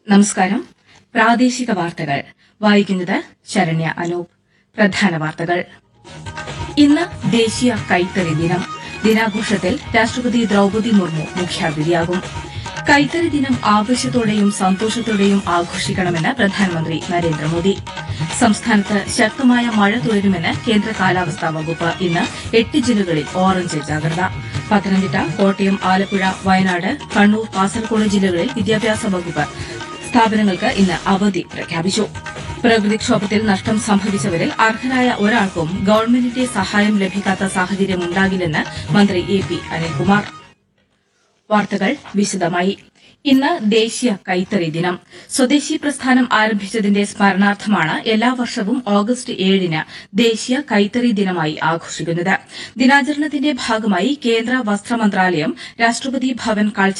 നമസ്കാരം പ്രാദേശിക വാർത്തകൾ വായിക്കുന്നത് ശരണ്യ അനൂപ് പ്രധാന വാർത്തകൾ ഇന്ന് ദേശീയ കൈത്തറി ദിനം ദിനാഘോഷത്തിൽ രാഷ്ട്രപതി ദ്രൌപതി മുർമു മുഖ്യാതിഥിയാകും കൈത്തറി ദിനം ആവശ്യത്തോടെയും സന്തോഷത്തോടെയും ആഘോഷിക്കണമെന്ന് പ്രധാനമന്ത്രി നരേന്ദ്രമോദി സംസ്ഥാനത്ത് ശക്തമായ മഴ തുടരുമെന്ന് കേന്ദ്ര കാലാവസ്ഥാ വകുപ്പ് ഇന്ന് എട്ട് ജില്ലകളിൽ ഓറഞ്ച് ജാഗ്രത പത്തനംതിട്ട കോട്ടയം ആലപ്പുഴ വയനാട് കണ്ണൂർ കാസർകോട് ജില്ലകളിൽ വിദ്യാഭ്യാസ വകുപ്പ് സ്ഥാപനങ്ങൾക്ക് ഇന്ന് അവധി പ്രഖ്യാപിച്ചു പ്രകൃതിക്ഷോഭത്തിൽ നഷ്ടം സംഭവിച്ചവരിൽ അർഹരായ ഒരാൾക്കും ഗവൺമെന്റിന്റെ സഹായം ലഭിക്കാത്ത സാഹചര്യമുണ്ടാകില്ലെന്ന് മന്ത്രി എ പി അനിൽകുമാർ വാർത്തകൾ വിശദമായി ഇന്ന് ദേശീയ കൈത്തറി ദിനം സ്വദേശി പ്രസ്ഥാനം ആരംഭിച്ചതിന്റെ സ്മരണാർത്ഥമാണ് എല്ലാ വർഷവും ഓഗസ്റ്റ് ഏഴിന് ദേശീയ കൈത്തറി ദിനമായി ആഘോഷിക്കുന്നത് ദിനാചരണത്തിന്റെ ഭാഗമായി കേന്ദ്ര വസ്ത്ര മന്ത്രാലയം രാഷ്ട്രപതി ഭവൻ കൾച്ചർ